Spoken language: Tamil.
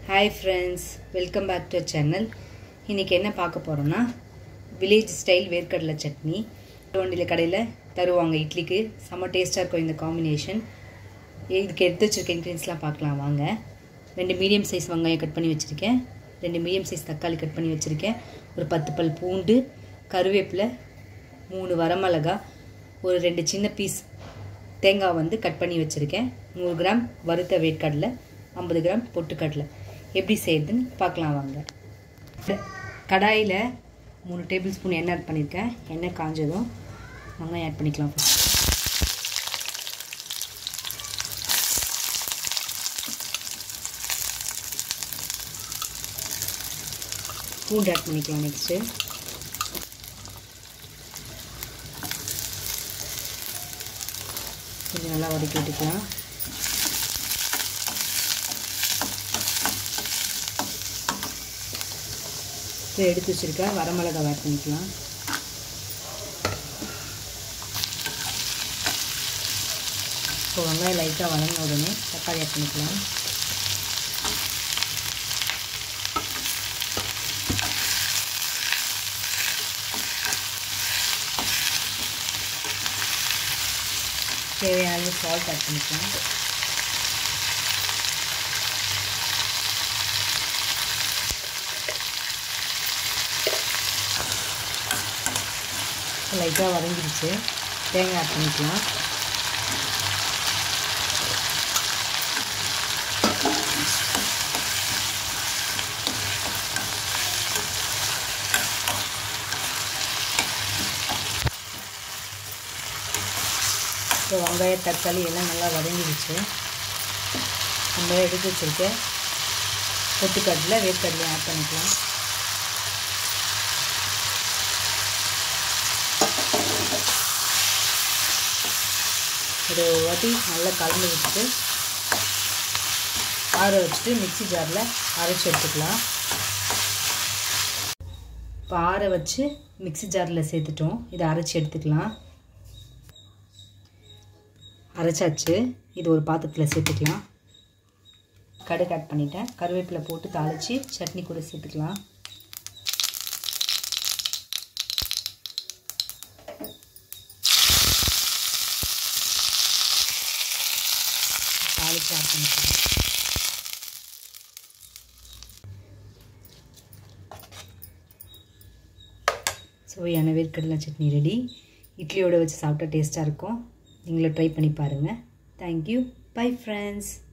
Hi friends welcome back to channel இன்றைக்கி என்ன பார்க்க போகிறோன்னா வில்லேஜ் ஸ்டைல் வேர்க்கடலை சட்னி வண்டியில் கடையில் தருவாங்க இட்லிக்கு செம்ம டேஸ்ட்டாக இருக்கும் இந்த காம்பினேஷன் இதுக்கு எடுத்து வச்சுருக்க இன்க்ரீடியன்ஸ்லாம் பார்க்கலாம் வாங்க ரெண்டு மீடியம் சைஸ் வெங்காயம் கட் பண்ணி வச்சுருக்கேன் ரெண்டு மீடியம் சைஸ் தக்காளி கட் பண்ணி வச்சுருக்கேன் ஒரு பத்து பல் பூண்டு கருவேப்பிலை மூணு வரமிளகா ஒரு ரெண்டு சின்ன பீஸ் தேங்காய் வந்து கட் பண்ணி வச்சுருக்கேன் நூறு கிராம் வறுத்த வேர்க்கடலை ஐம்பது கிராம் பொட்டுக்கடலை எப்படி செய்யுதுன்னு பார்க்கலாம் வாங்க கடாயில் மூணு டேபிள் ஸ்பூன் எண்ணெய் ஆட் பண்ணியிருக்கேன் எண்ணெய் காஞ்சதும் வெங்காயம் ஆட் பண்ணிக்கலாம் first. பூண்டு ஆட் பண்ணிக்கலாம் நெக்ஸ்ட்டு கொஞ்சம் நல்லா வதக்கி விட்டுக்கலாம் இப்போ எடுத்து வச்சுருக்க வரமிளகா ஆட் பண்ணிக்கலாம் இப்போ வெங்காயம் லைட்டாக வதங்கின உடனே தக்காளி ஆட் பண்ணிக்கலாம் தேவையான சால்ட் ஆட் பண்ணிக்கலாம் லைட்டாக வதங்கிடுச்சு தேங்காய் ஆட் பண்ணிக்கலாம் இப்போ வெங்காய தக்காளி எல்லாம் நல்லா வதங்கிடுச்சு நம்ம எடுத்து வச்சுருக்க பொட்டுக்கடலை வேர்க்கடலை ஆட் பண்ணிக்கலாம் ஒரு வாட்டி நல்லா கலந்து விட்டுட்டு ஆற வச்சுட்டு மிக்சி ஜாரில் அரைச்சி எடுத்துக்கலாம் இப்போ ஆற வச்சு மிக்சி ஜாரில் சேர்த்துட்டோம் இதை அரைச்சி எடுத்துக்கலாம் அரைச்சாச்சு இது ஒரு பாத்திரத்தில் சேர்த்துக்கலாம் கடுகு ஆட் பண்ணிட்டேன் கருவேப்பிலை போட்டு தாளித்து சட்னி கூட சேர்த்துக்கலாம் தாளித்து ஆட் பண்ணிக்கலாம் சுவையான வேர்க்கடலை சட்னி ரெடி இட்லியோட வச்சு சாப்பிட்டா டேஸ்ட்டாக இருக்கும் நீங்களும் ட்ரை பண்ணி பாருங்கள் தேங்க்யூ பை ஃப்ரெண்ட்ஸ்